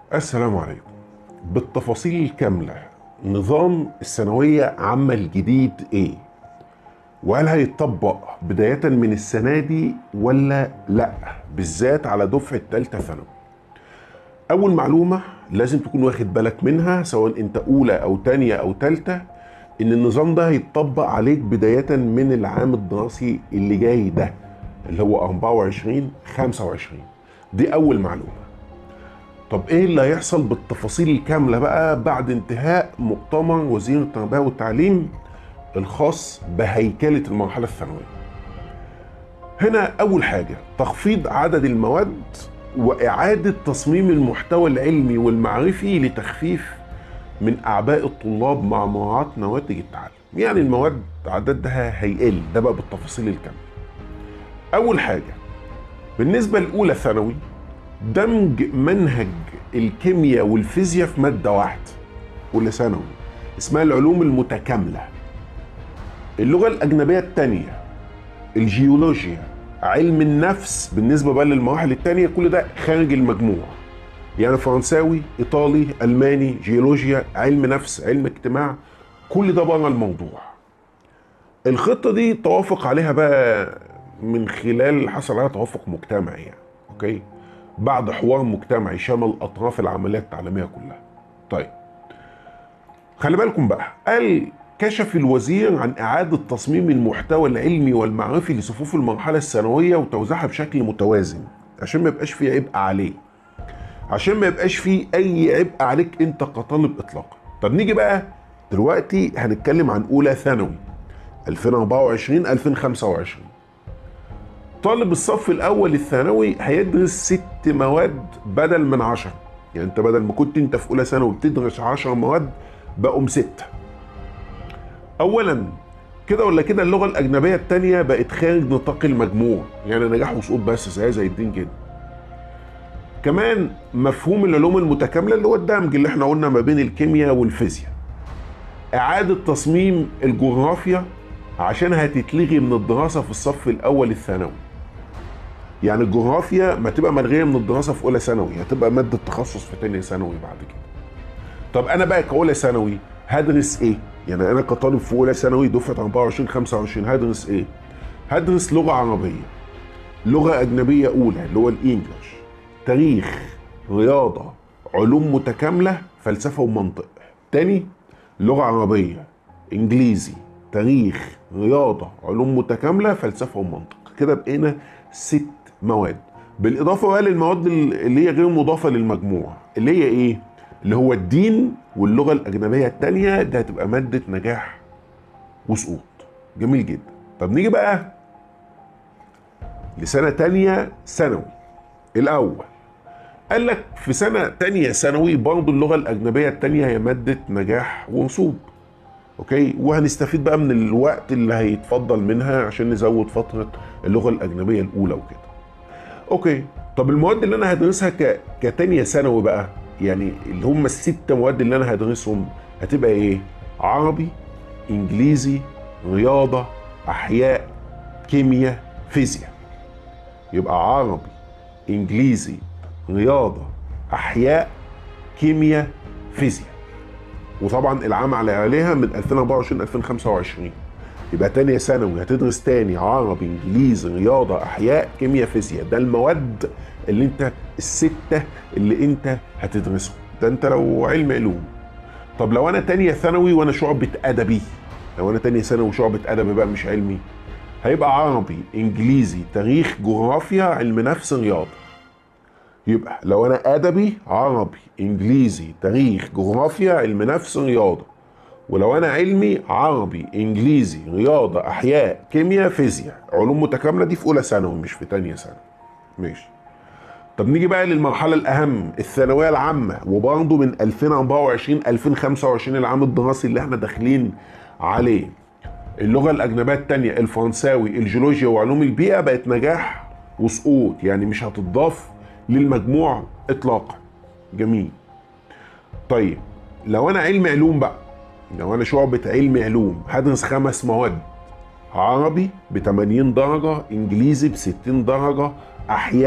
السلام عليكم بالتفاصيل الكاملة نظام الثانوية عامة الجديد ايه؟ وهل هيتطبق بداية من السنة دي ولا لا؟ بالذات على دفعة تالتة ثانوي. أول معلومة لازم تكون واخد بالك منها سواء أنت أولى أو تانية أو تالتة إن النظام ده هيتطبق عليك بداية من العام الدراسي اللي جاي ده اللي هو 24 25 دي أول معلومة. طب ايه اللي هيحصل بالتفاصيل الكامله بقى بعد انتهاء مؤتمر وزير التربيه والتعليم الخاص بهيكله المرحله الثانويه هنا اول حاجه تخفيض عدد المواد واعاده تصميم المحتوى العلمي والمعرفي لتخفيف من اعباء الطلاب مع مراعاه نواتج التعلم يعني المواد عددها هيقل ده بقى بالتفاصيل الكامله اول حاجه بالنسبه لاولى ثانوي دمج منهج الكيمياء والفيزياء في مادة واحدة أولى ثانوي اسمها العلوم المتكاملة اللغة الأجنبية التانية الجيولوجيا علم النفس بالنسبة بقى للمراحل التانية كل ده خارج المجموع يعني فرنساوي إيطالي ألماني جيولوجيا علم نفس علم اجتماع كل ده بره الموضوع الخطة دي توافق عليها بقى من خلال حصل عليها توافق مجتمعي يعني اوكي بعد حوار مجتمعي شمل اطراف العمليه التعليميه كلها. طيب خلي بالكم بقى قال كشف الوزير عن اعاده تصميم المحتوى العلمي والمعرفي لصفوف المرحله الثانويه وتوزيعها بشكل متوازن عشان ما يبقاش في عبء عليه. عشان ما يبقاش في اي عبء عليك انت كطالب اطلاقا. طب نيجي بقى دلوقتي هنتكلم عن اولى ثانوي 2024 2025 طالب الصف الاول الثانوي هيدرس ست مواد بدل من عشر يعني انت بدل ما كنت انت في اولى ثانوي بتدرس عشر مواد بقوا ستة اولا كده ولا كده اللغه الاجنبيه الثانيه بقت خارج نطاق المجموع يعني نجاح وسقوط بس زي زي الدين كده كمان مفهوم العلوم المتكامله اللي هو الدمج اللي احنا قلنا ما بين الكيمياء والفيزياء اعاده تصميم الجغرافيا عشان هتتلغي من الدراسه في الصف الاول الثانوي يعني الجغرافيا ما تبقى ملغيه من الدراسه في اولى ثانوي هتبقى ماده تخصص في ثانيه ثانوي بعد كده طب انا بقى كاولى ثانوي هدرس ايه يعني انا كطالب في اولى ثانوي دفعه 24 25 هدرس ايه هدرس لغه عربيه لغه اجنبيه اولى اللي هو الانجليش تاريخ رياضه علوم متكامله فلسفه ومنطق تاني لغه عربيه انجليزي تاريخ رياضه علوم متكامله فلسفه ومنطق كده بقينا ست مواد بالاضافه بقى للمواد اللي هي غير مضافه للمجموع اللي هي ايه اللي هو الدين واللغه الاجنبيه الثانيه ده هتبقى ماده نجاح وسقوط جميل جدا طب نيجي بقى لسنه تانية ثانوي الاول قال لك في سنه تانية ثانوي برضه اللغه الاجنبيه الثانيه هي ماده نجاح ورسوب اوكي وهنستفيد بقى من الوقت اللي هيتفضل منها عشان نزود فتره اللغه الاجنبيه الاولى وكده اوكي طب المواد اللي انا هدرسها ك... كتانية ثانوي بقى يعني اللي هم الست مواد اللي انا هدرسهم هتبقى ايه عربي انجليزي رياضه احياء كيمياء فيزياء يبقى عربي انجليزي رياضه احياء كيمياء فيزياء وطبعا العام على عليها من 2024 2025 يبقى تانية ثانوي هتدرس تاني عربي انجليزي رياضه احياء كيمياء فيزياء ده المواد اللي انت السته اللي انت هتدرسهم ده انت لو علم علوم طب لو انا تانية ثانوي وانا شعبة ادبي لو انا تانية ثانوي شعبة ادبي بقى مش علمي هيبقى عربي انجليزي تاريخ جغرافيا علم نفس رياضه يبقى لو انا ادبي عربي انجليزي تاريخ جغرافيا علم نفس رياضه ولو انا علمي عربي انجليزي رياضه احياء كيمياء فيزياء علوم متكامله دي في اولى ثانوي مش في ثانيه ثانوي ماشي طب نيجي بقى للمرحله الاهم الثانويه العامه وبرضه من 2024 2025 العام الدراسي اللي احنا داخلين عليه اللغه الاجنبيه الثانيه الفرنساوي الجيولوجيا وعلوم البيئه بقت نجاح وسقوط يعني مش هتضاف للمجموع اطلاقا جميل طيب لو انا علم علوم بقى لو انا شعبة علم علوم هدرس خمس مواد عربي ب 80 درجة انجليزي ب 60 درجة احياء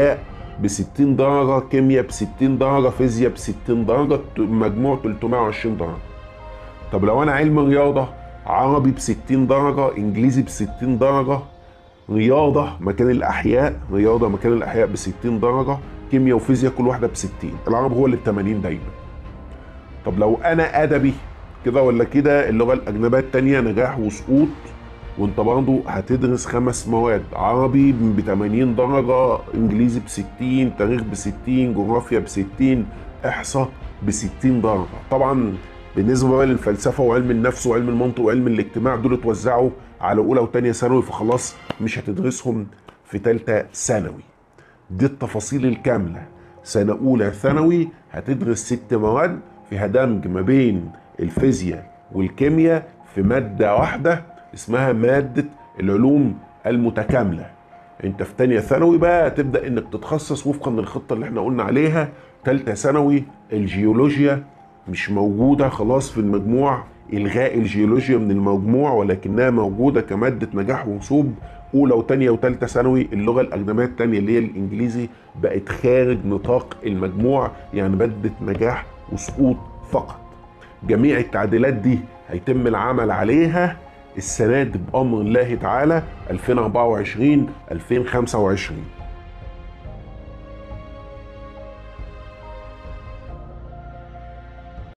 ب 60 درجه كيمياء ب 60 درجه فيزياء ب 60 درجه مجموع 320 درجه طب لو انا علم رياضه عربي ب 60 درجه انجليزي ب 60 درجه رياضه مكان الاحياء رياضه مكان الاحياء ب 60 درجه كيمياء وفيزياء كل واحده ب 60 العربي هو اللي ب 80 دايما طب لو انا ادبي كده ولا كده اللغه الاجنبيه الثانيه نجاح وسقوط وانت برضه هتدرس خمس مواد عربي ب 80 درجه انجليزي ب 60 تاريخ ب 60 جغرافيا ب 60 احصاء ب 60 درجه طبعا بالنسبه بقى للفلسفه وعلم النفس وعلم المنطق وعلم الاجتماع دول اتوزعوا على اولى وثانيه ثانوي فخلاص مش هتدرسهم في ثالثه ثانوي دي التفاصيل الكامله سنه اولى ثانوي هتدرس ست مواد فيها دمج ما بين الفيزياء والكيمياء في ماده واحده اسمها ماده العلوم المتكامله انت في تانية ثانوي بقى تبدا انك تتخصص وفقا للخطه اللي احنا قلنا عليها تالتة ثانوي الجيولوجيا مش موجوده خلاص في المجموع الغاء الجيولوجيا من المجموع ولكنها موجوده كماده نجاح ورسوب اولى وثانيه وثالثه ثانوي اللغه الاجنبيه الثانيه اللي هي الانجليزي بقت خارج نطاق المجموع يعني ماده نجاح وسقوط فقط جميع التعديلات دي هيتم العمل عليها السنه دي بامر الله تعالى 2024 2025